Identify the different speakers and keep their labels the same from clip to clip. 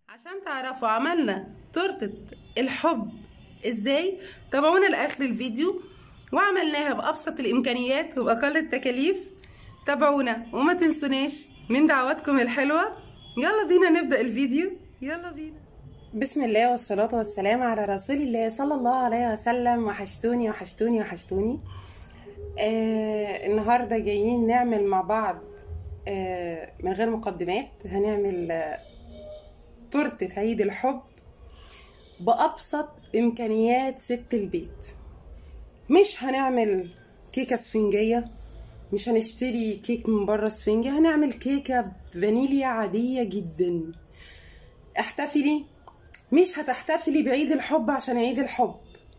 Speaker 1: عشان تعرفوا عملنا تورتة الحب ازاي تابعونا لاخر الفيديو وعملناها بابسط الامكانيات وباقل التكاليف تابعونا وما تنسوناش من دعواتكم الحلوه يلا بينا نبدا الفيديو يلا بينا بسم الله والصلاة والسلام على رسول الله صلى الله عليه وسلم وحشتوني وحشتوني وحشتوني آه النهاردة جايين نعمل مع بعض آه من غير مقدمات هنعمل آه تورتة عيد الحب بأبسط إمكانيات ست البيت مش هنعمل كيكة اسفنجية مش هنشتري كيك من بره اسفنجي هنعمل كيكة فانيليا عادية جدا احتفلي مش هتحتفلي بعيد الحب عشان عيد الحب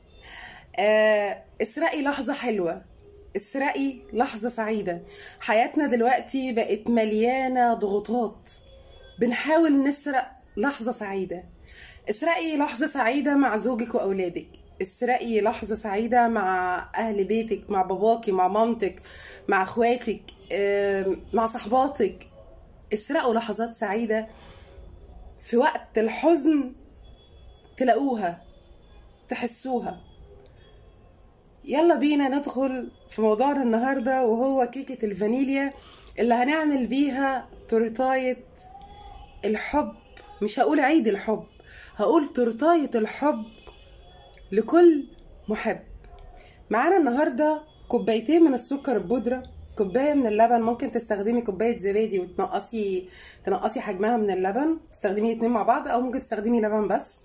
Speaker 1: آه اسرقي لحظة حلوة اسرقي لحظة سعيدة حياتنا دلوقتي بقت مليانة ضغوطات بنحاول نسرق لحظة سعيدة اسرقي لحظة سعيدة مع زوجك وأولادك اسرقي لحظة سعيدة مع أهل بيتك مع باباكي مع مامتك مع اخواتك آم، مع صحباتك اسرقوا لحظات سعيدة في وقت الحزن تلاقوها تحسوها يلا بينا ندخل في موضوعنا النهاردة وهو كيكة الفانيليا اللي هنعمل بيها تورتاية الحب مش هقول عيد الحب هقول تورتاية الحب لكل محب معانا النهاردة كوبايتين من السكر البودرة كوباية من اللبن ممكن تستخدمي كوباية زبادي وتنقصي تنقصي حجمها من اللبن تستخدمي الاتنين مع بعض او ممكن تستخدمي لبن بس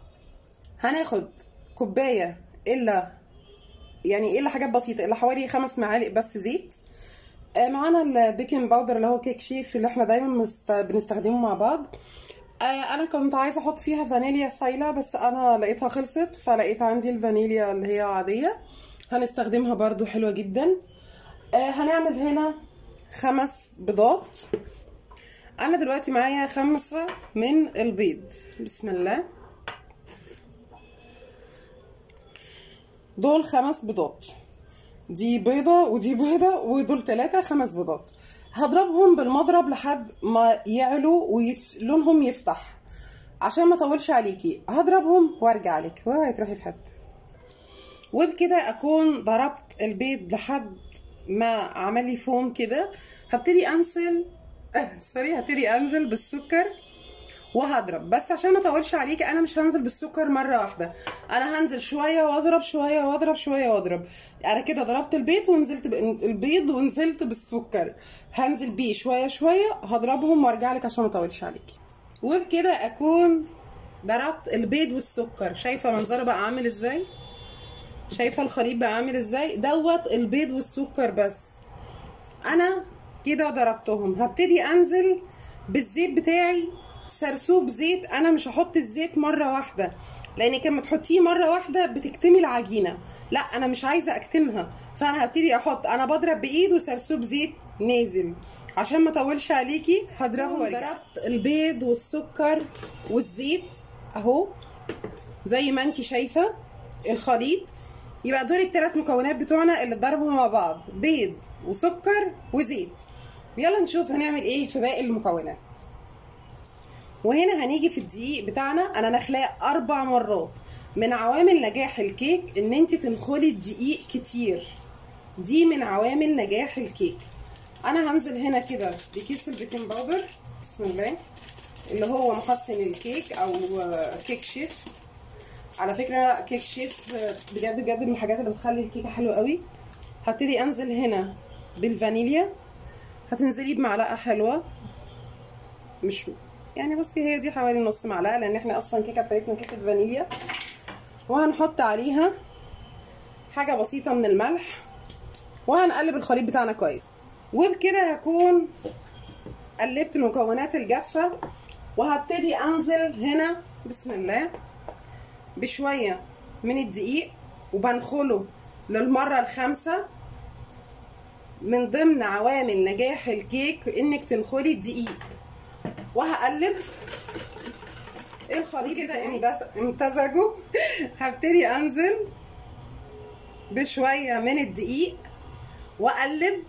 Speaker 1: هناخد كوباية الا يعني الا حاجات بسيطة الا حوالي خمس معالق بس زيت آه، معانا البيكنج باودر اللي هو كيك شيف اللي احنا دايما مست... بنستخدمه مع بعض آه، انا كنت عايزه احط فيها فانيليا سايله بس انا لقيتها خلصت فلقيت عندي الفانيليا اللي هي عاديه هنستخدمها برضو حلوه جدا آه، هنعمل هنا خمس بيضات انا دلوقتي معايا خمسة من البيض بسم الله دول خمس بيضات دي بيضة ودي بيضة ودول ثلاثة خمس بيضات هضربهم بالمضرب لحد ما يعلوا ولونهم يفتح عشان ما اطولش عليكي هضربهم وارجع لك اوعي تروحي في حته وبكده اكون ضربت البيض لحد ما عمل لي فوم كده هبتدي انزل سوري هبتدي انزل بالسكر وهضرب بس عشان ما اطولش عليكي انا مش هنزل بالسكر مره واحده انا هنزل شويه واضرب شويه واضرب شويه واضرب انا كده ضربت البيض ونزلت ب... البيض ونزلت بالسكر هنزل بيه شويه شويه هضربهم وارجع لك عشان ما اطولش عليكي وبكده اكون ضربت البيض والسكر شايفه منظره بقى عامل ازاي شايفه الخليط بقى عامل ازاي دوت البيض والسكر بس انا كده ضربتهم هبتدي انزل بالزيت بتاعي سرسوب زيت انا مش هحط الزيت مره واحده لان كما تحطيه مره واحده بتكتمي العجينه لا انا مش عايزه اكتمها فانا هبتدي احط انا بضرب بايد وسرسوب زيت نازل عشان ما اطولش عليكي هضربهم ضربت البيض والسكر والزيت اهو زي ما انت شايفه الخليط يبقى دول الثلاث مكونات بتوعنا اللي اتضربوا مع بعض بيض وسكر وزيت يلا نشوف هنعمل ايه في باقي المكونات وهنا هنيجي في الدقيق بتاعنا انا نخلاه اربع مرات من عوامل نجاح الكيك ان انت تنخلي الدقيق كتير دي من عوامل نجاح الكيك انا هنزل هنا كده بكيس البيكنج باودر بسم الله اللي هو محسن الكيك او كيك شيف على فكره كيك شيف بجد بجد من الحاجات اللي بتخلي الكيكه حلوه قوي هبتدي انزل هنا بالفانيليا هتنزلي بمعلقه حلوه مش يعني بصي هي دي حوالي نص معلقه لان احنا اصلا كيكه بتاعتنا كيكه فانيليا وهنحط عليها حاجه بسيطه من الملح وهنقلب الخليط بتاعنا كويس وبكده هكون قلبت المكونات الجافه وهبتدي انزل هنا بسم الله بشويه من الدقيق وبنخله للمره الخامسه من ضمن عوامل نجاح الكيك انك تنخلي الدقيق وهقلب الخليط كده امتزجوا هبتدي انزل بشويه من الدقيق واقلب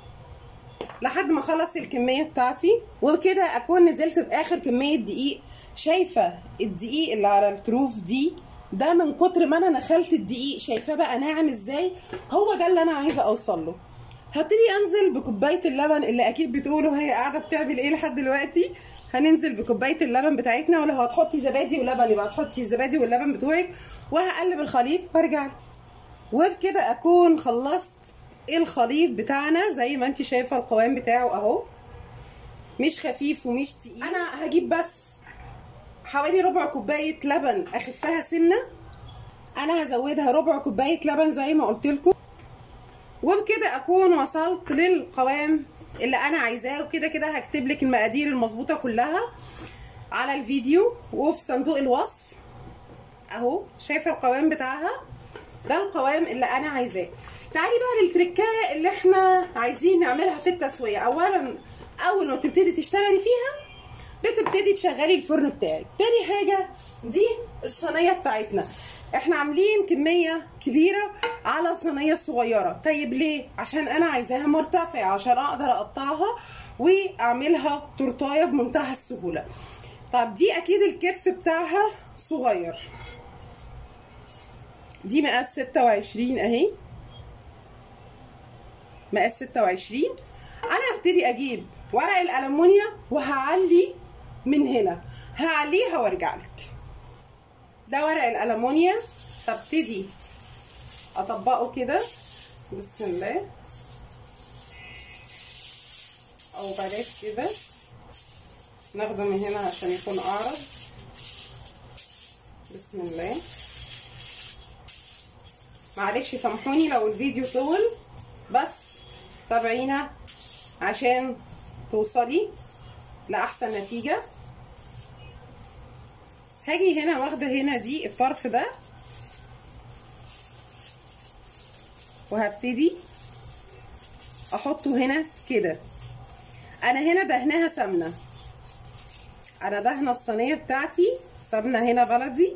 Speaker 1: لحد ما اخلص الكميه بتاعتي وبكده اكون نزلت باخر كميه دقيق شايفه الدقيق اللي على التروف دي ده من كتر ما انا نخلت الدقيق شايفاه بقى ناعم ازاي هو ده اللي انا عايزه اوصل له هبتدي انزل بكوبايه اللبن اللي اكيد بتقولوا هي قاعده بتعمل ايه لحد دلوقتي هننزل بكوبايه اللبن بتاعتنا ولو هتحطي زبادي ولبن يبقى تحطي الزبادي واللبن بتوعك وهقلب الخليط وارجع وبكده اكون خلصت الخليط بتاعنا زي ما انت شايفه القوام بتاعه اهو مش خفيف ومش تقيل انا هجيب بس حوالي ربع كوبايه لبن اخفها سنه انا هزودها ربع كوبايه لبن زي ما قلت لكم وبكده اكون وصلت للقوام اللي انا عايزاه وكده كده هكتب لك المقادير المظبوطه كلها على الفيديو وفي صندوق الوصف اهو شايفه القوام بتاعها ده القوام اللي انا عايزاه تعالي بقى للتركايه اللي احنا عايزين نعملها في التسويه اولا اول ما تبتدي تشتغلي فيها بتبتدي تشغلي الفرن بتاعك تاني حاجه دي الصينيه بتاعتنا احنا عاملين كميه كبيره على صينيه صغيره طيب ليه عشان انا عايزاها مرتفعه عشان اقدر اقطعها واعملها تورتايه بمنتهى السهوله طب دي اكيد الكتف بتاعها صغير دي مقاس 26 اهي مقاس 26 انا هبتدي اجيب ورق الالومنيا وهعلي من هنا هعليها وارجع لك ده ورق الالومنيا هبتدي اطبقه كده بسم الله او بلاش كده ناخده من هنا عشان يكون اعرض بسم الله معلش سامحوني لو الفيديو طول بس تابعينا عشان توصلي لاحسن نتيجه هاجي هنا واخده هنا دي الطرف ده وهبتدي احطه هنا كده انا هنا دهناها سمنه انا دهنه الصينيه بتاعتي سمنه هنا بلدي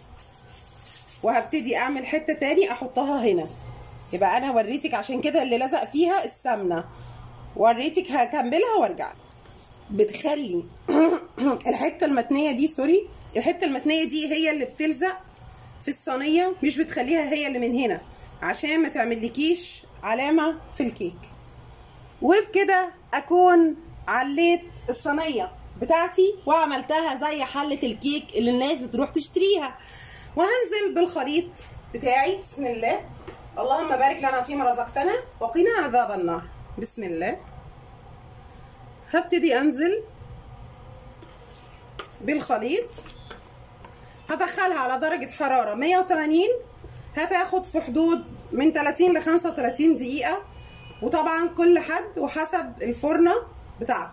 Speaker 1: وهبتدي اعمل حته تاني احطها هنا يبقى انا وريتك عشان كده اللي لزق فيها السمنه وريتك هكملها وارجع بتخلي الحته المتنيه دي سوري الحته المتنيه دي هي اللي بتلزق في الصينيه مش بتخليها هي اللي من هنا عشان ما تعملكيش علامه في الكيك وبكده اكون عليت الصينيه بتاعتي وعملتها زي حله الكيك اللي الناس بتروح تشتريها وهنزل بالخليط بتاعي بسم الله اللهم بارك لنا فيما رزقتنا وقنا عذاب النار بسم الله هبتدي انزل بالخليط هدخلها على درجة حرارة 180 هتاخد في حدود من 30 ل 35 دقيقة وطبعا كل حد وحسب الفرنة بتاعته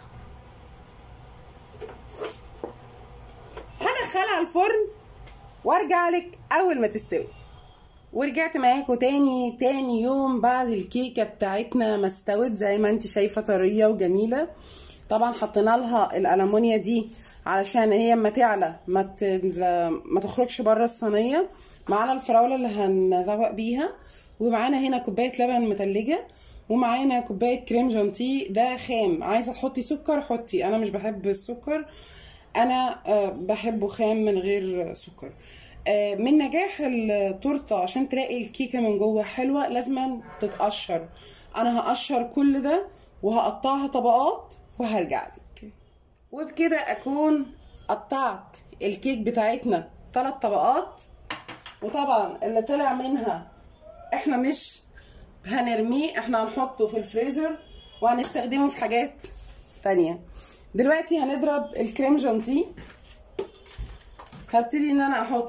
Speaker 1: هدخلها الفرن وارجع لك اول ما تستوي ورجعت معاكم تاني تاني يوم بعد الكيكه بتاعتنا ما استوت زي ما انت شايفه طريه وجميله طبعا حطينا لها الالومنيا دي علشان هي اما تعلى ما ت... ما تخرجش بره الصينيه معانا الفراوله اللي هنزوق بيها ومعانا هنا كوبايه لبن متلجه ومعانا كوبايه كريم جانتيه ده خام عايزه تحطي سكر حطي انا مش بحب السكر انا بحبه خام من غير سكر من نجاح التورته عشان تلاقي الكيكه من جوه حلوه لازم تتقشر انا هقشر كل ده وهقطعها طبقات وهرجع لك وبكده اكون قطعت الكيك بتاعتنا ثلاث طبقات وطبعا اللي طلع منها احنا مش هنرميه احنا هنحطه في الفريزر وهنستخدمه في حاجات تانية دلوقتي هنضرب الكريم جانتيه هبتدي ان انا احط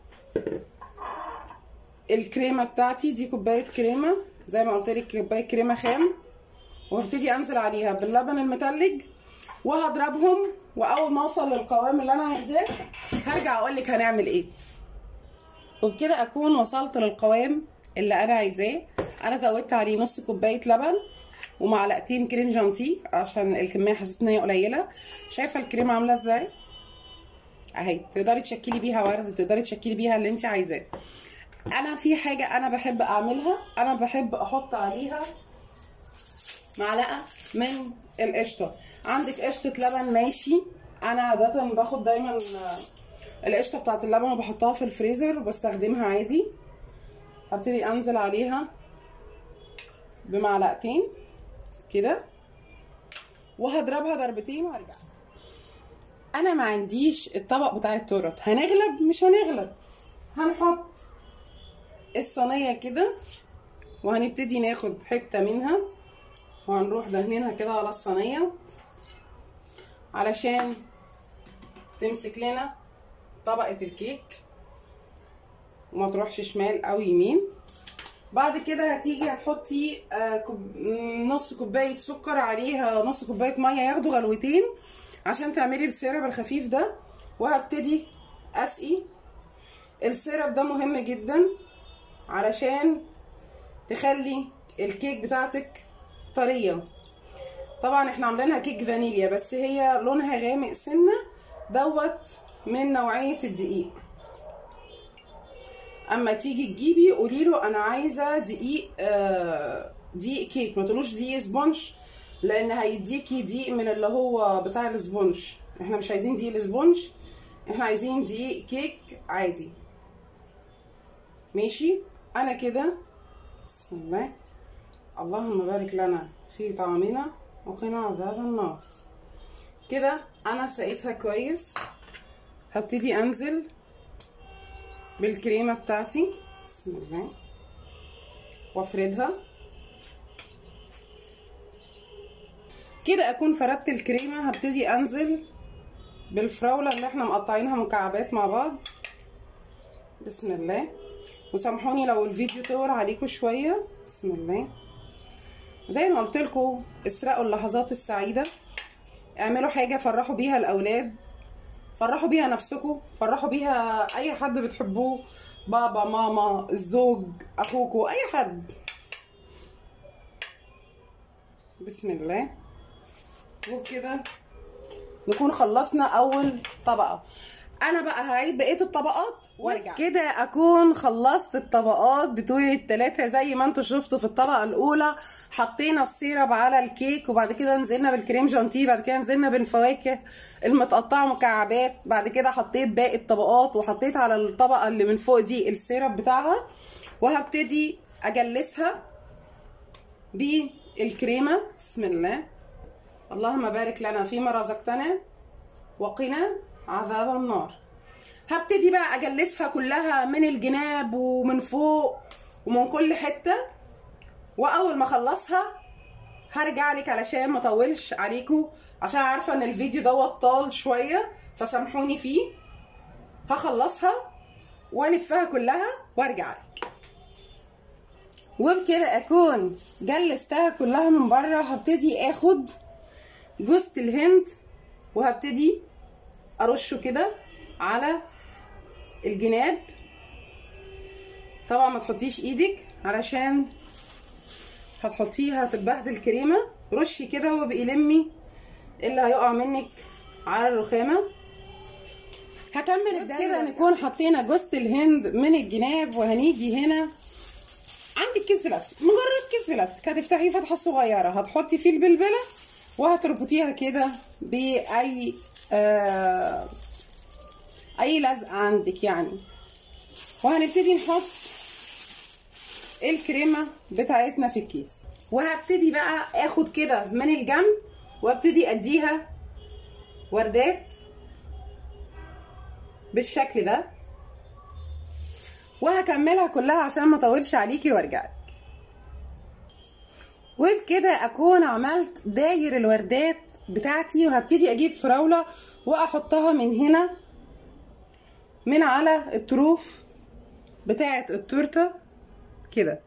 Speaker 1: الكريمه بتاعتي دي كوبايه كريمه زي ما قلت لك كوبايه كريمه خام وهبتدي انزل عليها باللبن المتلج وهضربهم واول ما اوصل للقوام اللي انا عايزاه هرجع اقول لك هنعمل ايه وبكده اكون وصلت للقوام اللي انا عايزاه انا زودت عليه نص كوبايه لبن ومعلقتين كريم جانتيه عشان الكميه حسيت ان هي قليله شايفه الكريمه عامله ازاي اهي تقدري تشكلي بيها ورد تقدري تشكلي بيها اللي انت عايزاه انا في حاجه انا بحب اعملها انا بحب احط عليها معلقه من القشطه عندك قشطه لبن ماشي انا عاده باخد دايما القشطه بتاعه اللبن وبحطها في الفريزر وبستخدمها عادي هبتدي انزل عليها بمعلقتين كده وهضربها ضربتين وارجع انا ما عنديش الطبق بتاع التورت هنغلب مش هنغلب هنحط الصينيه كده وهنبتدي ناخد حته منها وهنروح دهنينها كده على الصينيه علشان تمسك لنا طبقه الكيك وما تروحش شمال او يمين بعد كده هتيجي هتحطي آه كوب... نص كوبايه سكر عليها نص كوبايه ميه ياخدوا غلوتين عشان تعملي السيرب الخفيف ده وهبتدي اسقي السيرب ده مهم جدا علشان تخلي الكيك بتاعتك طريه طبعا احنا عاملينها كيك فانيليا بس هي لونها غامق سنه دوت من نوعيه الدقيق اما تيجي تجيبي قولي له انا عايزه دقيق آه دقيق كيك ما تقولوش دقيق سبونج لان هيديكي دقيق من اللي هو بتاع السبونج احنا مش عايزين دقيق السبونج احنا عايزين دقيق كيك عادي ماشي انا كده بسم الله اللهم بارك لنا في طعامنا وقنا عذاب النار كده انا سقيتها كويس هبتدي انزل بالكريمه بتاعتي بسم الله وافردها كده اكون فردت الكريمه هبتدي انزل بالفراوله اللي احنا مقطعينها مكعبات مع بعض بسم الله وسامحوني لو الفيديو طول عليكم شويه بسم الله زي ما قلت لكم اسرقوا اللحظات السعيده اعملوا حاجه فرحوا بيها الاولاد فرحوا بيها نفسكم فرحوا بيها اي حد بتحبوه بابا ماما الزوج اخوكوا اي حد بسم الله وبكده نكون خلصنا اول طبقه انا بقى هعيد بقيه الطبقات وارجع كده اكون خلصت الطبقات بتوعي التلاتة زي ما انتوا شفتوا في الطبقه الاولى حطينا السيرب على الكيك وبعد كده نزلنا بالكريم جانتيه بعد كده نزلنا بالفواكه المتقطعه مكعبات بعد كده حطيت باقي الطبقات وحطيت على الطبقه اللي من فوق دي السيرب بتاعها وهبتدي اجلسها بالكريمه بسم الله اللهم بارك لنا فيما رزقتنا وقنا عذاب النار هبتدي بقى اجلسها كلها من الجناب ومن فوق ومن كل حته واول ما اخلصها هرجع لك علشان ما اطولش عليكم عشان عارفه ان الفيديو دوت طال شويه فسامحوني فيه هخلصها والفها كلها وارجع لك وبكده اكون جلستها كلها من بره هبتدي اخد جوزة الهند وهبتدي ارشه كده على الجناب طبعا ما تحطيش ايدك علشان هتحطيها هتتبهدل كريمه رشي كده وابقي لمي اللي هيقع منك على الرخامه هكمل كده نكون حطينا جوزة الهند من الجناب وهنيجي هنا عندك كيس بلاستيك مجرد كيس بلاستيك هتفتحيه فتحه صغيره هتحطي فيه البلبله وهتربطيها كده باي آه اي لزقه عندك يعني وهنبتدي نحط الكريمه بتاعتنا في الكيس وهبتدي بقى اخد كده من الجنب وابتدي اديها وردات بالشكل ده وهكملها كلها عشان ما اطولش عليكي وارجع لك وبكده اكون عملت داير الوردات بتاعتي وهبتدي اجيب فراوله واحطها من هنا من على الطروف بتاعه التورته كده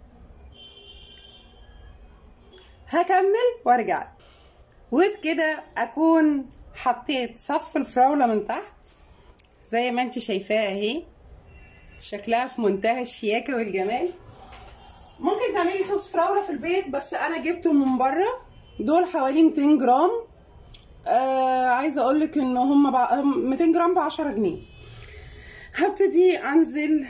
Speaker 1: هكمل وارجع وبكده اكون حطيت صف الفراوله من تحت زي ما انت شايفاها اهي شكلها في منتهى الشياكه والجمال ممكن تعملي صوص فراوله في البيت بس انا جبته من بره دول حوالي 200 جرام آه عايزه اقول لك ان هم بع... 200 جرام ب 10 جنيه هبتدي انزل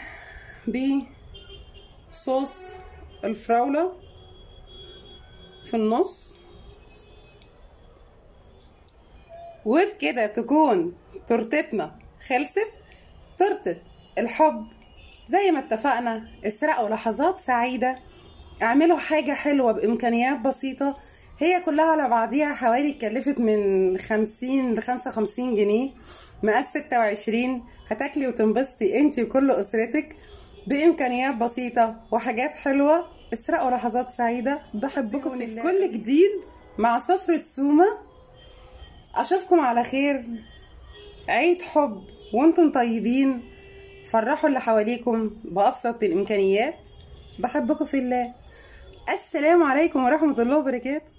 Speaker 1: بصوص الفراوله في النص وبكده تكون تورتتنا خلصت تورتة الحب زي ما اتفقنا اسرقوا لحظات سعيدة اعملوا حاجة حلوة بإمكانيات بسيطة هي كلها على بعضيها حوالي اتكلفت من خمسين لخمسة وخمسين جنيه مقاس ستة وعشرين هتاكلي وتنبسطي انتي وكل أسرتك بإمكانيات بسيطة وحاجات حلوة اسرقوا لحظات سعيدة بحبكم في كل جديد مع سفرة سومة أشوفكم على خير عيد حب وانتم طيبين فرحوا اللي حواليكم بأبسط الإمكانيات بحبكم في الله السلام عليكم ورحمة الله وبركاته